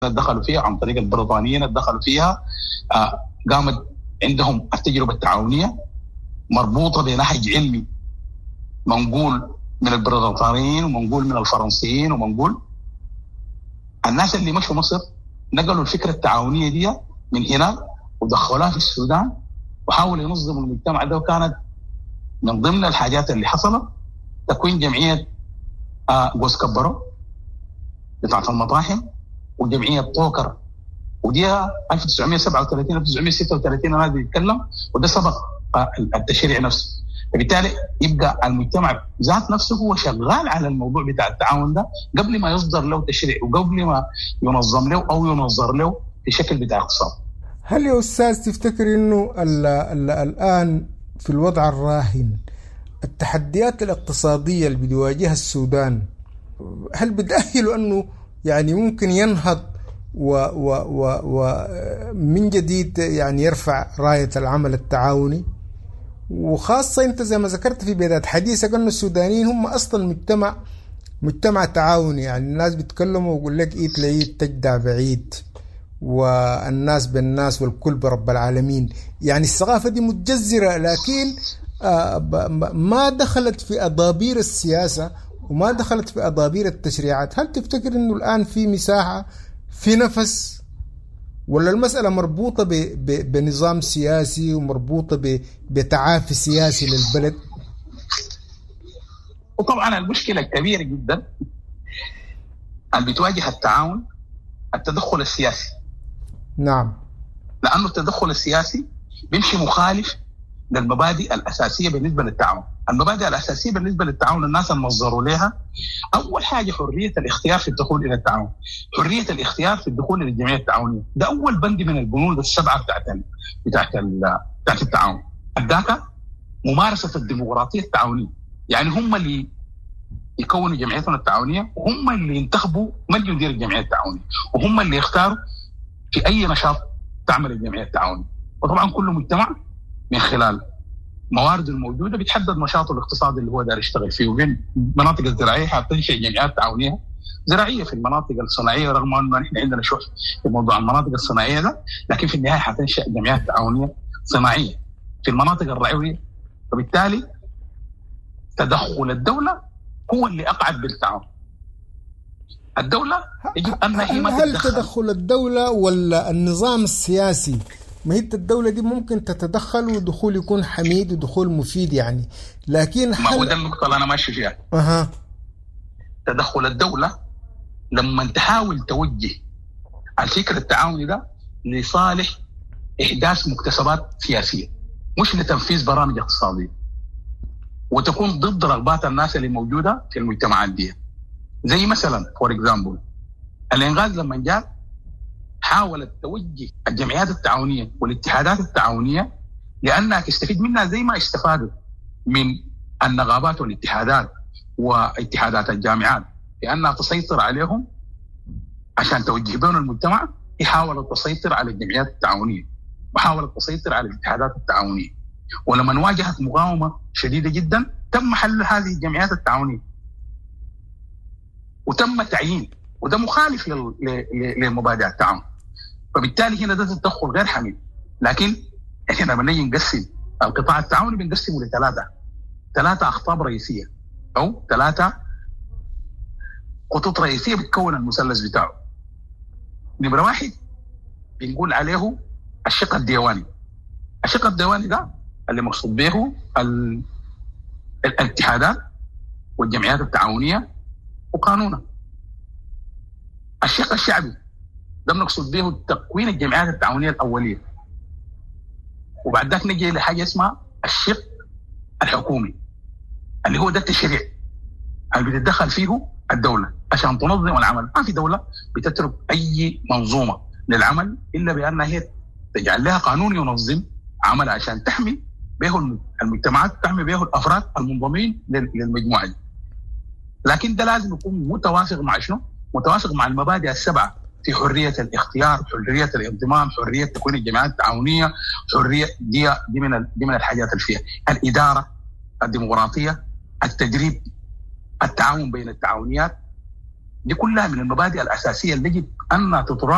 دخلوا فيها عن طريق البريطانيين دخلوا فيها آه قامت عندهم التجربه التعاونيه مربوطه بنهج علمي منقول من البريطانيين ومنقول من الفرنسيين ومنقول الناس اللي مشوا مصر نقلوا الفكره التعاونيه دي من هناك ودخلوها في السودان وحاولوا ينظموا المجتمع ده وكانت من ضمن الحاجات اللي حصلت تكوين جمعيه آه جوز كبرو بتاعت المطاحن وجمعيه طوكر ودي 1937 1936 انا بيتكلم وده سبق آه التشريع نفسه فبالتالي يبقى المجتمع ذات نفسه هو شغال على الموضوع بتاع التعاون ده قبل ما يصدر له تشريع وقبل ما ينظم له او ينظر له في شكل بتاع اقتصاد. هل يا استاذ تفتكر انه ال ال الان في الوضع الراهن التحديات الاقتصاديه اللي بيواجهها السودان هل بتأهله انه يعني ممكن ينهض و و و ومن جديد يعني يرفع رايه العمل التعاوني؟ وخاصة أنت زي ما ذكرت في بداية حديثك أن السودانيين هم أصلا مجتمع مجتمع تعاوني يعني الناس بيتكلموا ويقول لك إيد لعيد تجدع بعيد والناس بالناس والكل برب العالمين يعني الثقافة دي متجذرة لكن ما دخلت في أضابير السياسة وما دخلت في أضابير التشريعات هل تفتكر أنه الآن في مساحة في نفس ولا المسألة مربوطة ب ب بنظام سياسي ومربوطة بتعافي سياسي للبلد وطبعا المشكلة الكبيرة جدا اللي بتواجه التعاون التدخل السياسي نعم لأنه التدخل السياسي بيمشي مخالف للمبادئ الأساسية بالنسبة للتعاون المبادئ الأساسية بالنسبة للتعاون الناس نظروا لها أول حاجة حرية الاختيار في الدخول إلى التعاون حرية الاختيار في الدخول إلى الجمعية التعاونية ده أول بند من البنود السبعة بتاعت ال بتاعت ال بتاعت التعاون الداكا ممارسة الديمقراطية التعاونية يعني هم اللي يكونوا جمعيتنا التعاونية وهم اللي ينتخبوا من يدير الجمعية التعاونية وهم اللي يختاروا في أي نشاط تعمل الجمعية التعاونية وطبعا كل مجتمع من خلال موارده الموجوده بتحدد نشاطه الاقتصادي اللي هو داير يشتغل فيه وبين المناطق الزراعيه حتنشئ جمعيات تعاونيه زراعيه في المناطق الصناعيه رغم انه نحن عندنا شح في موضوع المناطق الصناعيه ده لكن في النهايه حتنشا جمعيات تعاونيه صناعيه في المناطق الرعويه وبالتالي تدخل الدوله هو اللي اقعد بالتعاون الدوله يجب انها هي ما هل تدخل الدوله ولا النظام السياسي ما هي الدولة دي ممكن تتدخل ودخول يكون حميد ودخول مفيد يعني لكن ما هو ده النقطة اللي أنا ماشي فيها أها تدخل الدولة لما تحاول توجه الفكر التعاوني ده لصالح إحداث مكتسبات سياسية مش لتنفيذ برامج اقتصادية وتكون ضد رغبات الناس اللي موجودة في المجتمعات دي زي مثلا فور اكزامبل الإنغاز لما جاء حاولت توجه الجمعيات التعاونيه والاتحادات التعاونيه لانها تستفيد منها زي ما استفادوا من النقابات والاتحادات واتحادات الجامعات لانها تسيطر عليهم عشان توجه بين المجتمع هي حاولت تسيطر على الجمعيات التعاونيه وحاولت تسيطر على الاتحادات التعاونيه ولما واجهت مقاومه شديده جدا تم حل هذه الجمعيات التعاونيه وتم تعيين وده مخالف لمبادئ التعاون فبالتالي هنا ده تدخل غير حميد لكن احنا لما نيجي نقسم القطاع التعاوني بنقسمه لثلاثه ثلاثه اخطاب رئيسيه او ثلاثه خطوط رئيسيه بتكون المثلث بتاعه نمره واحد بنقول عليه الشق الديواني الشق الديواني ده اللي مقصود به الاتحادات والجمعيات التعاونيه وقانونها الشق الشعبي ده بنقصد به تكوين الجمعيات التعاونيه الاوليه وبعد ذاك نجي لحاجه اسمها الشق الحكومي اللي هو ده التشريع اللي بتتدخل فيه الدوله عشان تنظم العمل ما في دوله بتترك اي منظومه للعمل الا بانها هي تجعل لها قانون ينظم عملها عشان تحمي به المجتمعات تحمي به الافراد المنضمين للمجموعه دي لكن ده لازم يكون متوافق مع شنو؟ متوافق مع المبادئ السبعه في حريه الاختيار، حريه الانضمام، حريه تكوين الجمعيات التعاونيه، حريه دي دي من دي من الحاجات اللي فيها، الاداره الديمقراطيه، التدريب، التعاون بين التعاونيات دي كلها من المبادئ الاساسيه اللي يجب ان تتراعى